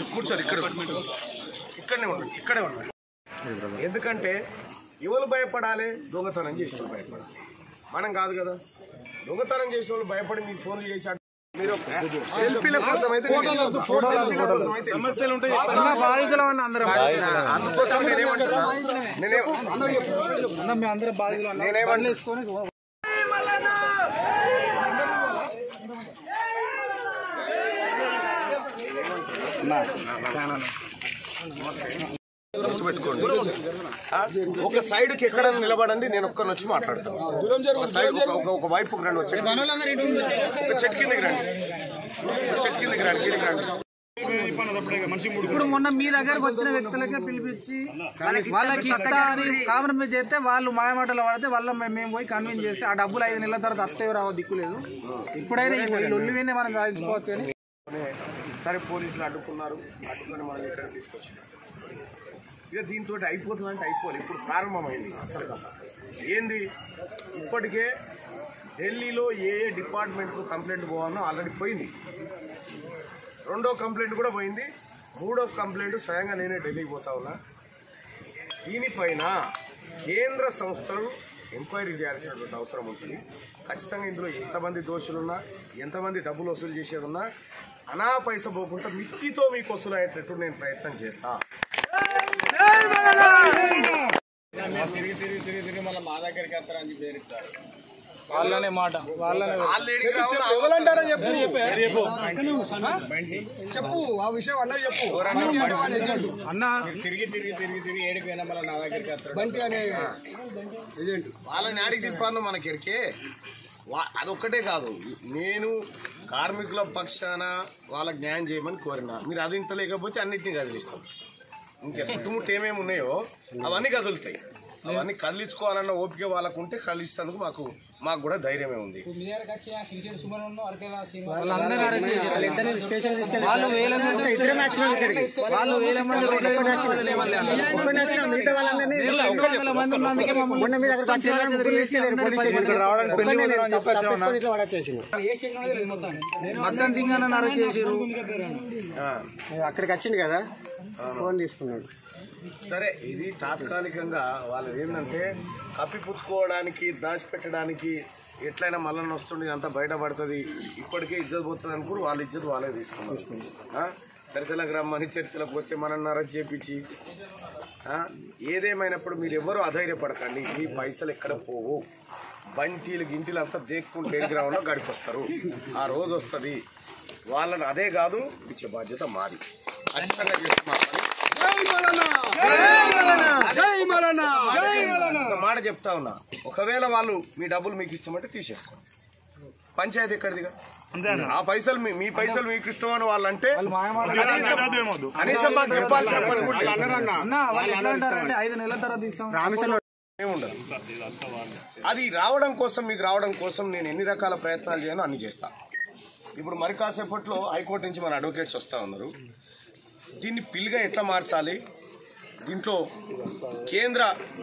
కూర్చోరు ఇక్కడ ఇక్కడనే ఉండండి ఇక్కడే ఉండండి ఎందుకంటే ఎవరు భయపడాలి దొంగతనం చేసిన భయపడాలి మనం కాదు కదా దొంగతనం చేసిన వాళ్ళు భయపడి మీకు ఫోన్లు చేసి అంటే మీరు సెల్ఫీల కోసం అయితే సెల్ఫీల కోసం అయితే సమస్యలు ఉంటాయి అందుకోసం నేనేమంటున్నా నేనే నేనేమంటున్నా గుర్తుపెట్టుకోండి ఆ, ఒక సైడ్ కి ఎక్కడ నిలబడండి నేను ఒక్కరిని వచ్చి మాట్లాడతాను ఒక సైడ్ ఒక- ఒక- ఒక వైపుకి రండి వచ్చి ఒక చెట్టు కిందకి రండి ఒక చెట్టు కిందకి రండి కిందకి రండి ఇప్పుడు మొన్న మీ దగ్గరకు వచ్చిన వ్యక్తులకే పిలిపించి వాళ్ళకి ఇస్తా అని కాంప్రమైజ్ చేస్తే వాళ్ళు మాయమాటలు పడితే వాళ్ళ మే- మేము పోయి కన్విన్స్ చేస్తే ఆ డబ్బులు ఐదు నెలల తర్వాత అత్తయ్య రావో దిక్కులేదు ఇప్పుడైతే ఈ లొల్లి వినే మనం సాధించుకోవచ్చు అని సరే పోలీసులు అడ్డుకున్నారు అడ్డుకొని మనం ఇక్కడ తీసుకొచ్చారు ఇక దీంతో అయిపోతుందంటే అయిపోదు ఇప్పుడు ప్రారంభమైంది అసలు కథ ఏంది ఇప్పటికే ఢిల్లీలో ఏ ఏ డిపార్ట్మెంట్కు కంప్లైంట్ పోవాలో ఆల్రెడీ పోయింది రెండో కంప్లైంట్ కూడా పోయింది మూడో కంప్లైంట్ స్వయంగా నేనే ఢిల్లీకి పోతా ఉన్నా దీనిపైన కేంద్ర సంస్థలు ఎంక్వైరీ చేయాల్సినటువంటి అవసరం ఉంటుంది ఖచ్చితంగా ఇందులో ఎంతమంది దోషులున్నా ఎంతమంది డబ్బులు వసూలు చేసేదున్నా అనా పైస పోకుండా మిర్చితో మీకు వసూలు అయ్యేటట్టు నేను ప్రయత్నం చేస్తా వాళ్ళనే మాట వాళ్ళనే ఆల్రెడీ ఎవరంటారో చెప్పు చెప్పు ఆ విషయం అన్న చెప్పు అన్న తిరిగి తిరిగి తిరిగి తిరిగి ఏడిపోయినా మళ్ళీ నా దగ్గరికి వస్తాడు వాళ్ళని ఆడికి తిప్పాను మనకి ఎరికే వా- అదొక్కటే కాదు నేను కార్మికుల పక్షాన వాళ్ళకి న్యాయం చేయమని కోరినా మీరు అది ఇంత లేకపోతే అన్నిటిని కదిలిస్తాం ఇంకా చుట్టుముట్టు ఏమేమి ఉన్నాయో అవన్నీ కదులుతాయి అవన్నీ కదిలించుకోవాలన్న ఓపిక వాళ్ళకు ఉంటే కదిలిస్తేందుకు మాకు మాకు కూడా ధైర్యమే ఉంది వాళ్ళందరూ అరెస్ట్ చేశారు. వాళ్ళు వేల మంది వాళ్ళు వేల మంది రెండు వేల మంది లేవాలి అన్నారు. వీళ్ళ ఒక్క వందల మంది ఉన్నందుకే మమ్మల్ని మద్దన్ సింగ్ అన్న అరెస్ట్ చేసారు అక్కడికి వచ్చింది కదా ఫోన్ తీసుకున్నాడు సరే ఇది తాత్కాలికంగా వాళ్ళు ఏంటంటే కప్పిపుచ్చుకోవడానికి దాచిపెట్టడానికి ఎట్లయినా మళ్ళీ వస్తుంది అంతా బయటపడుతుంది ఇప్పటికే ఇజ్జత్ పోతుంది అనుకుని వాళ్ళ ఇజ్జత్ వాళ్ళే తీసుకున్నారు ఆ? చర్చలకు రమ్మని చర్చలకు వస్తే మనం అరెస్ట్ చేపించి ఆ? ఏదేమైనప్పుడు మీరు ఎవరు అధైర్యపడకండి మీ పైసలు ఎక్కడ పోవు బంటీలు గింటీలు అంతా దేక్కుంటే గ్రౌండ్లో గడిపొస్తారు ఆ రోజు వస్తుంది వాళ్ళని అదే కాదు ఇచ్చే బాధ్యత మాది ఖచ్చితంగా చేస్తాం ఒక మాట చెప్తా ఉన్నా ఒకవేళ వాళ్ళు మీ డబ్బులు మీకు ఇస్తామంటే తీసేసుకోండి పంచాయతీ ఎక్కడిదిగా ఆ పైసలు మీ- మీ పైసలు మీకు ఇస్తామని వాళ్ళు అంటే కనీసం- కనీసం మాకు చెప్పాల్సిన పని కూడా లేదు. అన్న వాళ్ళు ఎట్లా అంటారంటే ఐదు నెలల తర్వాత ఇస్తాం ఏముండదు అది రావడం కోసం మీకు రావడం కోసం నేను ఎన్ని రకాల ప్రయత్నాలు చేయను అన్ని చేస్తా ఇప్పుడు మరి కాసేపట్లో హైకోర్టు నుంచి మన అడ్వకేట్స్ వస్తూ ఉన్నారు దీన్ని పిల్గా ఎట్లా మార్చాలి దీంట్లో కేంద్ర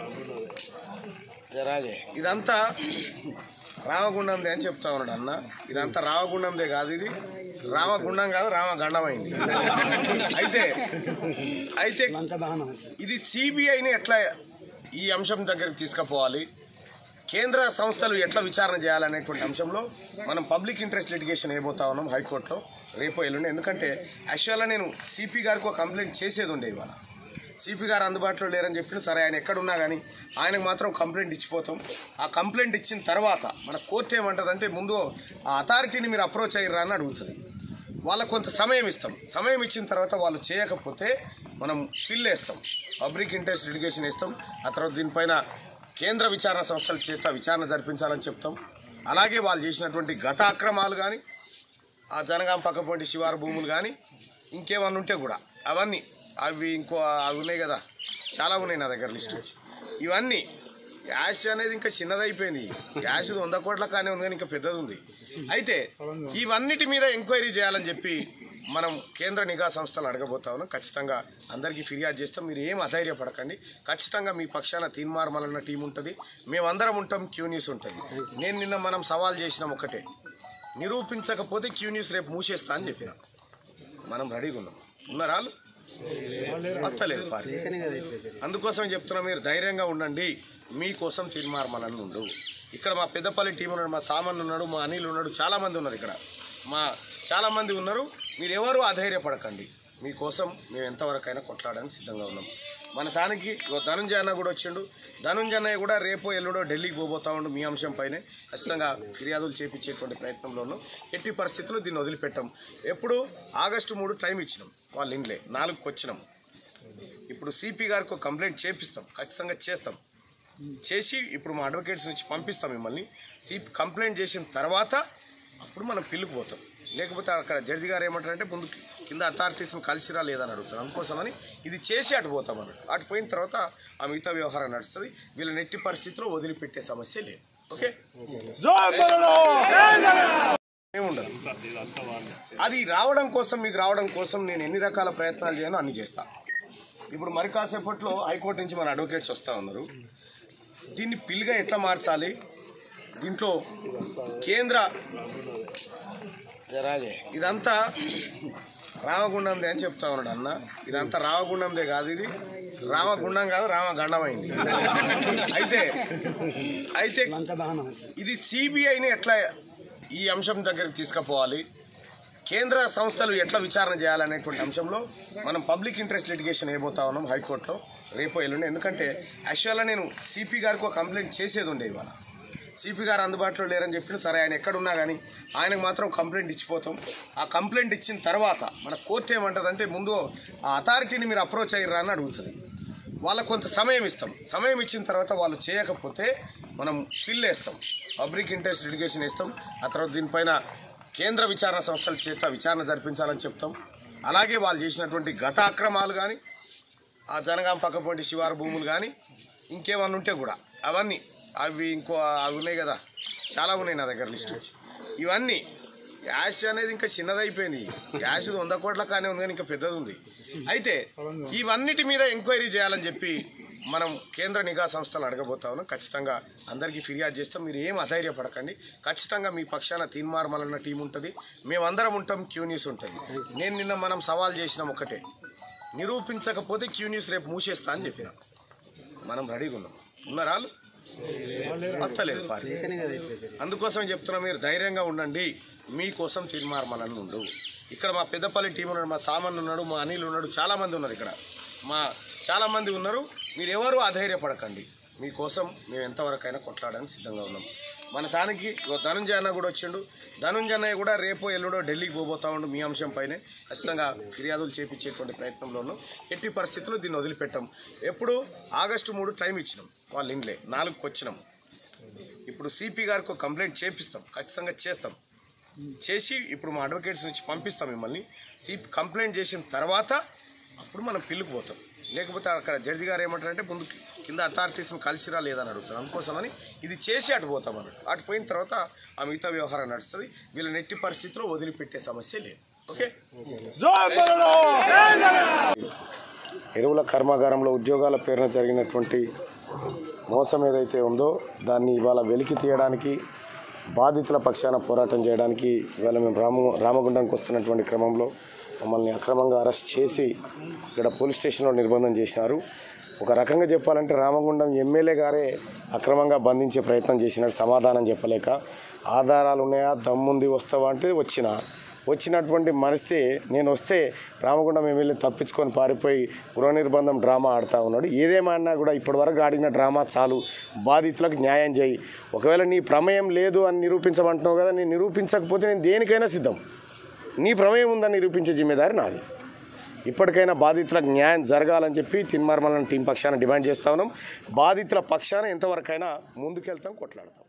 జరాగే ఇదంతా రామగుండందే అని చెప్తా ఉన్నాడు అన్న ఇదంతా రామగుండందే కాదు ఇది రామగుండం కాదు రామగండం అయింది అయితే అయితే ఇది సిబిఐని ఎట్లా ఈ అంశం దగ్గరికి తీసుకుపోవాలి కేంద్ర సంస్థలు ఎట్లా విచారణ చేయాలనేటువంటి అంశంలో మనం పబ్లిక్ ఇంట్రెస్ట్ లిటిగేషన్ వేయబోతా ఉన్నాం హైకోర్టులో రేపు ఎల్లుండి ఎందుకంటే యాక్చువల్గా నేను సిపి గారికి ఒక కంప్లైంట్ చేసేది ఉండే ఇవాళ సిపి గారు అందుబాటులో లేరని చెప్పిన సరే ఆయన ఎక్కడున్నా కానీ ఆయనకు మాత్రం కంప్లైంట్ ఇచ్చిపోతాం ఆ కంప్లైంట్ ఇచ్చిన తర్వాత మన కోర్టు ఏమంటుందంటే ముందు ఆ అథారిటీని మీరు అప్రోచ్ అయ్యారా అని అడుగుతుంది వాళ్ళకు కొంత సమయం ఇస్తాం సమయం ఇచ్చిన తర్వాత వాళ్ళు చేయకపోతే మనం పిల్ వేస్తాం పబ్లిక్ ఇంట్రెస్ట్ లిటిగేషన్ ఇస్తాం ఆ తర్వాత దీనిపైన కేంద్ర విచారణ సంస్థల చేత విచారణ జరిపించాలని చెప్తాం అలాగే వాళ్ళు చేసినటువంటి గత అక్రమాలు కానీ ఆ జనగాం పక్కపొంటి శివారు భూములు కానీ ఇంకేమన్నా ఉంటే కూడా అవన్నీ అవి ఇంకో అవి ఉన్నాయి కదా చాలా ఉన్నాయి నా దగ్గర లిస్టు ఇవన్నీ యాష్ అనేది ఇంకా చిన్నదైపోయింది యాష్ వంద కోట్ల కానీ ఉంది కానీ ఇంకా పెద్దది ఉంది అయితే ఇవన్నిటి మీద ఎంక్వైరీ చేయాలని చెప్పి మనం కేంద్ర నిఘా సంస్థలు అడగబోతా ఉన్నాం ఖచ్చితంగా అందరికీ ఫిర్యాదు చేస్తాం మీరు ఏం అధైర్యపడకండి ఖచ్చితంగా మీ పక్షాన తీన్మార్మలన్న టీం ఉంటుంది మేమందరం ఉంటాం క్యూ న్యూస్ ఉంటుంది నేను నిన్న మనం సవాల్ చేసినాం ఒకటే నిరూపించకపోతే క్యూ న్యూస్ రేపు మూసేస్తా అని చెప్పిన మనం రెడీగా ఉన్నాం ఉన్నారా వాళ్ళు? వస్తలేదు పార్టీ అందుకోసం చెప్తున్నా మీరు ధైర్యంగా ఉండండి మీకోసం తీర్మార్మలని ఉండు ఇక్కడ మా పెద్దపల్లి టీం ఉన్నాడు మా సామాన్ ఉన్నాడు మా అనిల్ ఉన్నాడు చాలా మంది ఉన్నారు ఇక్కడ మా చాలా మంది ఉన్నారు మీరు ఎవరు అధైర్యపడకండి మీకోసం మేము ఎంతవరకైనా కొట్లాడడానికి సిద్ధంగా ఉన్నాం మన తానికి ఇగో ధనుంజయ అన్న కూడా వచ్చిండు ధనుంజయ అన్నయ్య కూడా రేపో ఎల్లుడో ఢిల్లీకి పోబోతా ఉండు మీ అంశం పైనే ఖచ్చితంగా ఫిర్యాదులు చేపించేటువంటి ప్రయత్నంలో ఉన్నాం ఎట్టి పరిస్థితుల్లో దీన్ని వదిలిపెట్టాం ఎప్పుడు ఆగస్టు మూడు టైం ఇచ్చినాం వాళ్ళు ఇండ్లే నాలుగుకి వచ్చినాం ఇప్పుడు సిపి గారికి ఒక కంప్లైంట్ చేపిస్తాం ఖచ్చితంగా చేస్తాం చేసి ఇప్పుడు మా అడ్వకేట్స్ నుంచి పంపిస్తాం మిమ్మల్ని సిపి కంప్లైంట్ చేసిన తర్వాత అప్పుడు మనం పిల్లుకు పోతాం లేకపోతే అక్కడ జడ్జి గారు ఏమంటారంటే ముందు కింద అథారిటీస్ని కలిసిరా లేదని అడుగుతారు అందుకోసమని ఇది చేసి అటు పోతాం అన్నట్టు అటు పోయిన తర్వాత ఆ మిగతా వ్యవహారం నడుస్తుంది వీళ్ళ నెట్టి పరిస్థితిలో వదిలిపెట్టే సమస్య లేదు ఓకే ఏముండదు అది రావడం కోసం మీకు రావడం కోసం నేను ఎన్ని రకాల ప్రయత్నాలు చేయను అన్ని చేస్తా ఇప్పుడు మరి కాసేపట్లో హైకోర్టు నుంచి మన అడ్వకేట్స్ వస్తూ ఉన్నారు దీన్ని పిల్గా ఎట్లా మార్చాలి దీంట్లో కేంద్ర జరాగే ఇదంతా రామగుండందే అని చెప్తా ఉన్నాడు అన్న ఇదంతా రామగుండందే కాదు ఇది రామగుండం కాదు రామగండం అయింది అయితే అయితే ఇది సిబిఐని ఎట్లా ఈ అంశం దగ్గరికి తీసుకుపోవాలి కేంద్ర సంస్థలు ఎట్లా విచారణ చేయాలనేటువంటి అంశంలో మనం పబ్లిక్ ఇంట్రెస్ట్ లిటిగేషన్ వేయబోతా ఉన్నాం హైకోర్టులో రేపో ఎల్లుండి ఎందుకంటే యాక్చువల్గా నేను సిపి గారికి ఒక కంప్లైంట్ చేసేది ఉండే ఇవాళ సిపి గారు అందుబాటులో లేరని చెప్పిన సరే ఆయన ఎక్కడున్నా కానీ ఆయనకు మాత్రం కంప్లైంట్ ఇచ్చిపోతాం ఆ కంప్లైంట్ ఇచ్చిన తర్వాత మన కోర్టు ఏమంటుందంటే ముందు ఆ అథారిటీని మీరు అప్రోచ్ అయ్యారా అని అడుగుతుంది వాళ్ళకు కొంత సమయం ఇస్తాం సమయం ఇచ్చిన తర్వాత వాళ్ళు చేయకపోతే మనం పిల్ వేస్తాం పబ్లిక్ ఇంట్రెస్ట్ లిటిగేషన్ ఇస్తాం ఆ తర్వాత దీనిపైన కేంద్ర విచారణ సంస్థల చేత విచారణ జరిపించాలని చెప్తాం అలాగే వాళ్ళు చేసినటువంటి గత అక్రమాలు కానీ ఆ జనగాం పక్కపొంటి శివారు భూములు కానీ ఇంకేమన్నా ఉంటే కూడా అవన్నీ అవి ఇంకో అవి ఉన్నాయి కదా చాలా ఉన్నాయి నా దగ్గర లిస్టు ఇవన్నీ యాష్ అనేది ఇంకా చిన్నదైపోయింది యాష్ వంద కోట్ల కానీ ఉంది కానీ ఇంకా పెద్దది ఉంది అయితే ఇవన్నిటి మీద ఎంక్వైరీ చేయాలని చెప్పి మనం కేంద్ర నిఘా సంస్థలు అడగబోతా ఉన్నాం ఖచ్చితంగా అందరికీ ఫిర్యాదు చేస్తాం మీరు ఏం అధైర్యపడకండి ఖచ్చితంగా మీ పక్షాన తీన్మార్మలన్న టీం ఉంటుంది మేమందరం ఉంటాం క్యూ న్యూస్ ఉంటుంది నేను నిన్న మనం సవాల్ చేసినాం ఒకటే నిరూపించకపోతే క్యూ న్యూస్ రేపు మూసేస్తా అని చెప్పిన మనం రెడీగా ఉన్నాం ఉన్నారా వాళ్ళు? వస్తలేదు పార్టీ అందుకోసం చెప్తున్నా మీరు ధైర్యంగా ఉండండి మీకోసం తీర్మార్మలని ఉండు ఇక్కడ మా పెద్దపల్లి టీం ఉన్నాడు మా సామాన్ ఉన్నాడు మా అనిల్ ఉన్నాడు చాలా మంది ఉన్నారు ఇక్కడ మా చాలా మంది ఉన్నారు మీరు ఎవరు అధైర్యపడకండి మీకోసం మేము ఎంతవరకైనా కొట్లాడడానికి సిద్ధంగా ఉన్నాం మన తానికి ఇగో ధనుంజయ అన్న కూడా వచ్చిండు ధనుంజయ అన్నయ్య కూడా రేపో ఎల్లుడో ఢిల్లీకి పోబోతా ఉండు మీ అంశం పైనే ఖచ్చితంగా ఫిర్యాదులు చేపించేటువంటి ప్రయత్నంలో ఉన్నాం ఎట్టి పరిస్థితుల్లో దీన్ని వదిలిపెట్టాం ఎప్పుడు ఆగస్టు మూడు టైం ఇచ్చినాం వాళ్ళ ఇండ్లే నాలుగుకి వచ్చినాం ఇప్పుడు సిపి గారికి ఒక కంప్లైంట్ చేపిస్తాం ఖచ్చితంగా చేస్తాం చేసి ఇప్పుడు మా అడ్వకేట్స్ నుంచి పంపిస్తాం మిమ్మల్ని సిపి కంప్లైంట్ చేసిన తర్వాత అప్పుడు మనం పిల్లుకు పోతాం లేకపోతే అక్కడ జడ్జి గారు ఏమంటారంటే ముందు కింద అథారిటీస్ని కలిసిరా లేదని అడుగుతారు అందుకోసమని ఇది చేసి అటు పోతాం అన్నట్టు అటు పోయిన తర్వాత ఆ మిగతా వ్యవహారం నడుస్తుంది వీళ్ళ నెట్టి పరిస్థితిలో వదిలిపెట్టే సమస్య లేదు ఓకే ఎరువుల కర్మాగారంలో ఉద్యోగాల పేరున జరిగినటువంటి మోసం ఏదైతే ఉందో దాన్ని ఇవాళ వెలికి తీయడానికి బాధితుల పక్షాన పోరాటం చేయడానికి ఇవాళ మేము రామ రామగుండంకి వస్తున్నటువంటి క్రమంలో మమ్మల్ని అక్రమంగా అరెస్ట్ చేసి ఇక్కడ పోలీస్ స్టేషన్లో నిర్బంధం చేసినారు ఒక రకంగా చెప్పాలంటే రామగుండం ఎమ్మెల్యే గారే అక్రమంగా బంధించే ప్రయత్నం చేసినాడు సమాధానం చెప్పలేక ఆధారాలు ఉన్నాయా దమ్ముంది వస్తావా అంటే వచ్చిన వచ్చినటువంటి మనిషి నేను వస్తే రామగుండం ఎమ్మెల్యే తప్పించుకొని పారిపోయి గృహ నిర్బంధం డ్రామా ఆడుతూ ఉన్నాడు ఏదేమన్నా కూడా ఇప్పటివరకు ఆడిన డ్రామా చాలు బాధితులకు న్యాయం చేయి ఒకవేళ నీ ప్రమేయం లేదు అని నిరూపించమంటున్నావు కదా నేను నిరూపించకపోతే నేను దేనికైనా సిద్ధం నీ ప్రమేయం ఉందని నిరూపించే జిమ్మేదారి నాది ఇప్పటికైనా బాధితులకు న్యాయం జరగాలని చెప్పి తిన్మార్మలం టీం పక్షాన డిమాండ్ చేస్తా ఉన్నాం బాధితుల పక్షాన ఎంతవరకైనా ముందుకెళ్తాం కొట్లాడతాం